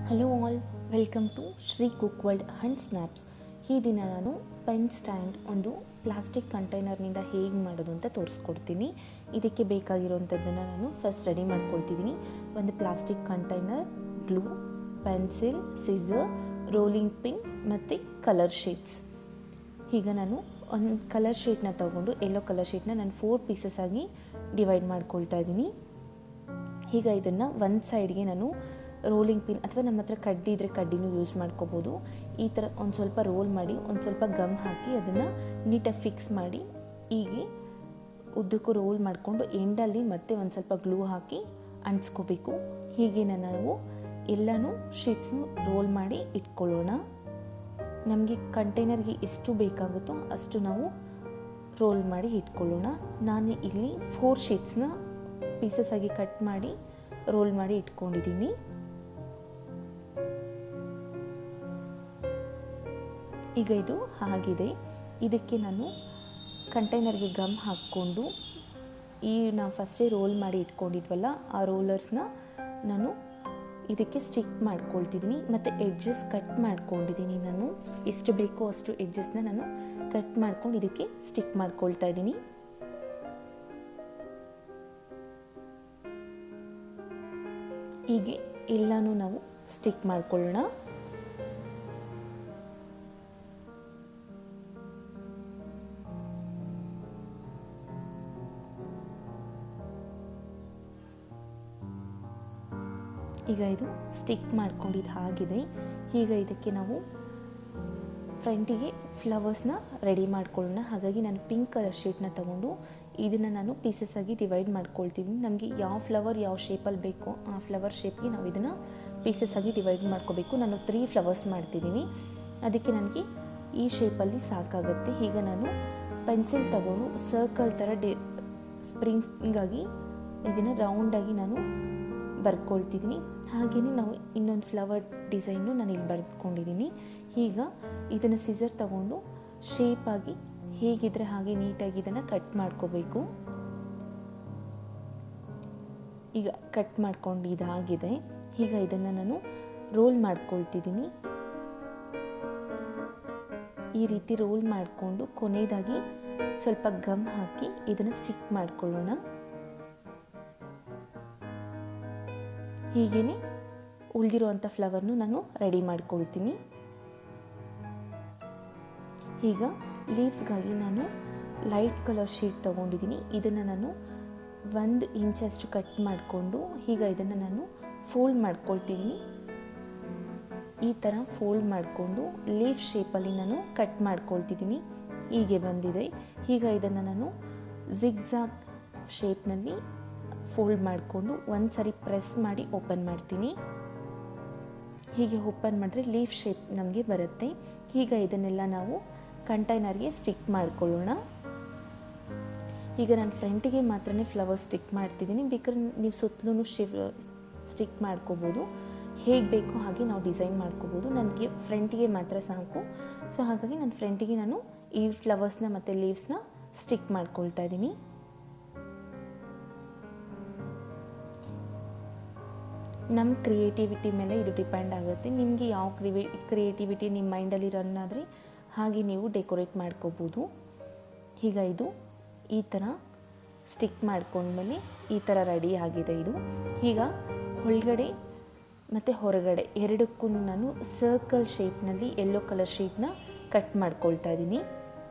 hello all welcome to Shri cook world and snaps ಈ ದಿನ ನಾನು ಪೆನ್ ಸ್ಟ್ಯಾಂಡ್ ಒಂದು ಪ್ಲಾಸ್ಟಿಕ್ ಕಂಟೈನರ್ನಿಂದ ಹೇಗೆ ಮಾಡೋದು ಅಂತ ತೋರಿಸ್ಕೊಡ್ತೀನಿ ಇದಕ್ಕೆ ಬೇಕಾಗಿರೋವಂಥದ್ದನ್ನು ನಾನು ಫಸ್ಟ್ ರೆಡಿ ಮಾಡ್ಕೊಳ್ತಿದ್ದೀನಿ ಒಂದು plastic container glue pencil scissor rolling pin ಮತ್ತು ಕಲರ್ ಶೀಟ್ಸ್ ಈಗ ನಾನು ಒಂದು ಕಲರ್ ಶೀಟ್ನ ತೊಗೊಂಡು ಎಲ್ಲೋ ಕಲರ್ ಶೀಟ್ನ ನಾನು ಫೋರ್ ಪೀಸಸ್ ಆಗಿ ಡಿವೈಡ್ ಮಾಡ್ಕೊಳ್ತಾ ಇದ್ದೀನಿ ಈಗ ಇದನ್ನು ಒಂದು ಸೈಡ್ಗೆ ನಾನು ರೋಲಿಂಗ್ ಪಿನ್ ಅಥವಾ ನಮ್ಮ ಹತ್ರ ಕಡ್ಡಿ ಇದ್ದರೆ ಕಡ್ಡಿನೂ ಯೂಸ್ ಮಾಡ್ಕೋಬೋದು ಈ ಥರ ಒಂದು ಸ್ವಲ್ಪ ರೋಲ್ ಮಾಡಿ ಒಂದು ಸ್ವಲ್ಪ ಗಮ್ ಹಾಕಿ ಅದನ್ನು ನೀಟಾಗಿ ಫಿಕ್ಸ್ ಮಾಡಿ ಹೀಗೆ ಉದ್ದಕ್ಕೂ ರೋಲ್ ಮಾಡಿಕೊಂಡು ಎಂಡಲ್ಲಿ ಮತ್ತೆ ಒಂದು ಸ್ವಲ್ಪ ಗ್ಲೂ ಹಾಕಿ ಅಂಟಿಸ್ಕೋಬೇಕು ಹೀಗೆ ನಾವು ಎಲ್ಲನೂ ಶೀಟ್ಸ್ನು ರೋಲ್ ಮಾಡಿ ಇಟ್ಕೊಳ್ಳೋಣ ನಮಗೆ ಕಂಟೈನರ್ಗೆ ಎಷ್ಟು ಬೇಕಾಗುತ್ತೋ ಅಷ್ಟು ನಾವು ರೋಲ್ ಮಾಡಿ ಇಟ್ಕೊಳ್ಳೋಣ ನಾನು ಇಲ್ಲಿ ಫೋರ್ ಶೀಟ್ಸ್ನ ಪೀಸಸ್ ಆಗಿ ಕಟ್ ಮಾಡಿ ರೋಲ್ ಮಾಡಿ ಇಟ್ಕೊಂಡಿದ್ದೀನಿ ಈಗ ಇದು ಆಗಿದೆ ಇದಕ್ಕೆ ನಾನು ಕಂಟೈನರ್ಗೆ ಗಮ್ ಹಾಕ್ಕೊಂಡು ಈ ನಾವು ಫಸ್ಟೇ ರೋಲ್ ಮಾಡಿ ಇಟ್ಕೊಂಡಿದ್ವಲ್ಲ ಆ ರೋಲರ್ಸ್ನ ನಾನು ಇದಕ್ಕೆ ಸ್ಟಿಕ್ ಮಾಡ್ಕೊಳ್ತಿದ್ದೀನಿ ಮತ್ತು ಎಡ್ಜಸ್ ಕಟ್ ಮಾಡ್ಕೊಂಡಿದ್ದೀನಿ ನಾನು ಎಷ್ಟು ಬೇಕೋ ಅಷ್ಟು ಎಡ್ಜಸ್ನ ನಾನು ಕಟ್ ಮಾಡ್ಕೊಂಡು ಇದಕ್ಕೆ ಸ್ಟಿಕ್ ಮಾಡ್ಕೊಳ್ತಾ ಇದ್ದೀನಿ ಹೀಗೆ ಎಲ್ಲನೂ ನಾವು ಸ್ಟಿಕ್ ಮಾಡ್ಕೊಳ್ಳೋಣ ಈಗ ಇದು ಸ್ಟಿಕ್ ಮಾಡ್ಕೊಂಡಿದ್ದು ಆಗಿದೆ ಈಗ ಇದಕ್ಕೆ ನಾವು ಫ್ರಂಟಿಗೆ ಫ್ಲವರ್ಸ್ನ ರೆಡಿ ಮಾಡ್ಕೊಳ್ಳೋಣ ಹಾಗಾಗಿ ನಾನು ಪಿಂಕ್ ಕಲರ್ ಶೀಟ್ನ ತಗೊಂಡು ಇದನ್ನು ನಾನು ಪೀಸಸ್ ಆಗಿ ಡಿವೈಡ್ ಮಾಡ್ಕೊಳ್ತೀನಿ ನಮಗೆ ಯಾವ ಫ್ಲವರ್ ಯಾವ ಶೇಪಲ್ಲಿ ಬೇಕೋ ಆ ಫ್ಲವರ್ ಶೇಪ್ಗೆ ನಾವು ಇದನ್ನು ಪೀಸಸ್ ಆಗಿ ಡಿವೈಡ್ ಮಾಡ್ಕೋಬೇಕು ನಾನು ತ್ರೀ ಫ್ಲವರ್ಸ್ ಮಾಡ್ತಿದ್ದೀನಿ ಅದಕ್ಕೆ ನನಗೆ ಈ ಶೇಪಲ್ಲಿ ಸಾಕಾಗುತ್ತೆ ಈಗ ನಾನು ಪೆನ್ಸಿಲ್ ತಗೊಂಡು ಸರ್ಕಲ್ ಥರ ಡಿ ಸ್ಪ್ರಿಂಗ್ಗಾಗಿ ಇದನ್ನು ರೌಂಡಾಗಿ ನಾನು ಬರ್ಕೊಳ್ತಿದ್ದೀನಿ ಹಾಗೆಯೇ ನಾವು ಇನ್ನೊಂದು ಫ್ಲವರ್ ಡಿಸೈನು ನಾನು ಇಲ್ಲಿ ಬರ್ಕೊಂಡಿದ್ದೀನಿ ಈಗ ಇದನ್ನು ಸಿಸರ್ ತಗೊಂಡು ಶೇಪಾಗಿ ಹೇಗಿದ್ರೆ ಹಾಗೆ ನೀಟಾಗಿ ಇದನ್ನು ಕಟ್ ಮಾಡ್ಕೋಬೇಕು ಈಗ ಕಟ್ ಮಾಡ್ಕೊಂಡು ಇದಾಗಿದೆ ಈಗ ಇದನ್ನು ನಾನು ರೋಲ್ ಮಾಡ್ಕೊಳ್ತಿದ್ದೀನಿ ಈ ರೀತಿ ರೋಲ್ ಮಾಡಿಕೊಂಡು ಕೊನೆಯದಾಗಿ ಸ್ವಲ್ಪ ಗಮ್ ಹಾಕಿ ಇದನ್ನು ಸ್ಟಿಕ್ ಮಾಡ್ಕೊಳ್ಳೋಣ ಹೀಗೇ ಉಳಿದಿರುವಂಥ ಫ್ಲವರ್ನು ನಾನು ರೆಡಿ ಮಾಡ್ಕೊಳ್ತೀನಿ ಈಗ ಲೀವ್ಸ್ಗಾಗಿ ನಾನು ಲೈಟ್ ಕಲರ್ ಶೀಟ್ ತೊಗೊಂಡಿದ್ದೀನಿ ಇದನ್ನು ನಾನು ಒಂದು ಇಂಚಷ್ಟು ಕಟ್ ಮಾಡಿಕೊಂಡು ಈಗ ಇದನ್ನು ನಾನು ಫೋಲ್ಡ್ ಮಾಡ್ಕೊಳ್ತಿದ್ದೀನಿ ಈ ಥರ ಫೋಲ್ಡ್ ಮಾಡಿಕೊಂಡು ಲೀಫ್ ಶೇಪಲ್ಲಿ ನಾನು ಕಟ್ ಮಾಡ್ಕೊಳ್ತಿದ್ದೀನಿ ಹೀಗೆ ಬಂದಿದೆ ಈಗ ಇದನ್ನು ನಾನು ಜಿಗ್ಜಾಗ್ ಶೇಪ್ನಲ್ಲಿ ಫೋಲ್ಡ್ ಮಾಡಿಕೊಂಡು ಒಂದು ಸರಿ ಪ್ರೆಸ್ ಮಾಡಿ ಓಪನ್ ಮಾಡ್ತೀನಿ ಹೀಗೆ ಓಪನ್ ಮಾಡಿದ್ರೆ ಲೀಫ್ ಶೇಪ್ ನಮಗೆ ಬರುತ್ತೆ ಈಗ ಇದನ್ನೆಲ್ಲ ನಾವು ಕಂಟೈನರ್ಗೆ ಸ್ಟಿಕ್ ಮಾಡ್ಕೊಳ್ಳೋಣ ಈಗ ನಾನು ಫ್ರಂಟಿಗೆ ಮಾತ್ರ ಫ್ಲವರ್ ಸ್ಟಿಕ್ ಮಾಡ್ತಿದ್ದೀನಿ ಬೇಕಾದ್ರೆ ನೀವು ಸುತ್ತಲೂ ಶಿವ್ ಸ್ಟಿಕ್ ಮಾಡ್ಕೋಬೋದು ಹೇಗೆ ಬೇಕೋ ಹಾಗೆ ನಾವು ಡಿಸೈನ್ ಮಾಡ್ಕೋಬೋದು ನನಗೆ ಫ್ರಂಟಿಗೆ ಮಾತ್ರ ಸಾಕು ಸೊ ಹಾಗಾಗಿ ನಾನು ಫ್ರಂಟಿಗೆ ನಾನು ಈ ಫ್ಲವರ್ಸ್ನ ಮತ್ತು ಲೀವ್ಸ್ನ ಸ್ಟಿಕ್ ಮಾಡ್ಕೊಳ್ತಾ ಇದ್ದೀನಿ ನಮ್ಮ ಕ್ರಿಯೇಟಿವಿಟಿ ಮೇಲೆ ಇದು ಡಿಪೆಂಡ್ ಆಗುತ್ತೆ ನಿಮಗೆ ಯಾವ ಕ್ರಿವಿ ಕ್ರಿಯೇಟಿವಿಟಿ ನಿಮ್ಮ ಮೈಂಡಲ್ಲಿ ರನ್ ಆದರೆ ಹಾಗೆ ನೀವು ಡೆಕೋರೇಟ್ ಮಾಡ್ಕೋಬೋದು ಈಗ ಇದು ಈ ಥರ ಸ್ಟಿಕ್ ಮಾಡ್ಕೊಂಡ್ಮೇಲೆ ಈ ಥರ ರೆಡಿ ಆಗಿದೆ ಇದು ಈಗ ಒಳಗಡೆ ಮತ್ತು ಹೊರಗಡೆ ಎರಡಕ್ಕೂ ನಾನು ಸರ್ಕಲ್ ಶೇಪ್ನಲ್ಲಿ ಯೆಲ್ಲೋ ಕಲರ್ ಶೀಟ್ನ ಕಟ್ ಮಾಡ್ಕೊಳ್ತಾ ಇದ್ದೀನಿ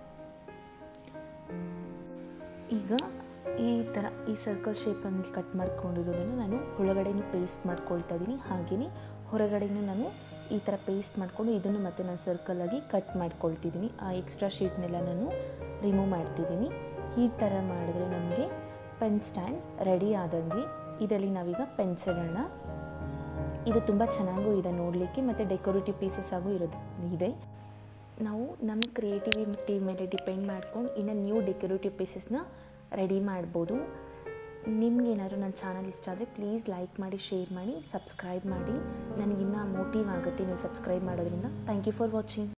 ಈಗ ಈ ಥರ ಈ ಸರ್ಕಲ್ ಶೇಪಲ್ಲಿ ಕಟ್ ಮಾಡ್ಕೊಂಡಿರೋದನ್ನು ನಾನು ಒಳಗಡೆನೂ ಪೇಸ್ಟ್ ಮಾಡ್ಕೊಳ್ತಾ ಇದ್ದೀನಿ ಹಾಗೆಯೇ ಹೊರಗಡೆನೂ ನಾನು ಈ ಥರ ಪೇಸ್ಟ್ ಮಾಡಿಕೊಂಡು ಇದನ್ನು ಮತ್ತೆ ನಾನು ಸರ್ಕಲಾಗಿ ಕಟ್ ಮಾಡ್ಕೊಳ್ತಿದ್ದೀನಿ ಆ ಎಕ್ಸ್ಟ್ರಾ ಶೀಟ್ನೆಲ್ಲ ನಾನು ರಿಮೂವ್ ಮಾಡ್ತಿದ್ದೀನಿ ಈ ಥರ ಮಾಡಿದ್ರೆ ನಮಗೆ ಪೆನ್ ಸ್ಟ್ಯಾಂಡ್ ರೆಡಿ ಆದಂಗೆ ಇದರಲ್ಲಿ ನಾವೀಗ ಪೆನ್ಸಿಡೋಣ ಇದು ತುಂಬ ಚೆನ್ನಾಗೂ ಇದೆ ನೋಡಲಿಕ್ಕೆ ಮತ್ತು ಡೆಕೋರೇಟಿವ್ ಪೀಸಸ್ ಆಗೂ ಇರೋದು ಇದೆ ನಾವು ನಮ್ಮ ಕ್ರಿಯೇಟಿವಿಟಿ ಮೇಲೆ ಡಿಪೆಂಡ್ ಮಾಡ್ಕೊಂಡು ಇನ್ನು ನ್ಯೂ ಡೆಕೋರೇಟಿವ್ ಪೀಸಸ್ನ ರೆಡಿ ಮಾಡ್ಬೋದು ನಿಮ್ಗೇನಾದ್ರು ನನ್ನ ಚಾನಲ್ ಇಷ್ಟ ಆದರೆ ಪ್ಲೀಸ್ ಲೈಕ್ ಮಾಡಿ ಶೇರ್ ಮಾಡಿ ಸಬ್ಸ್ಕ್ರೈಬ್ ಮಾಡಿ ನನಗಿನ್ನ ಮೋಟಿವ್ ಆಗುತ್ತೆ ನೀವು ಸಬ್ಸ್ಕ್ರೈಬ್ ಮಾಡೋದ್ರಿಂದ ಥ್ಯಾಂಕ್ ಯು ಫಾರ್ ವಾಚಿಂಗ್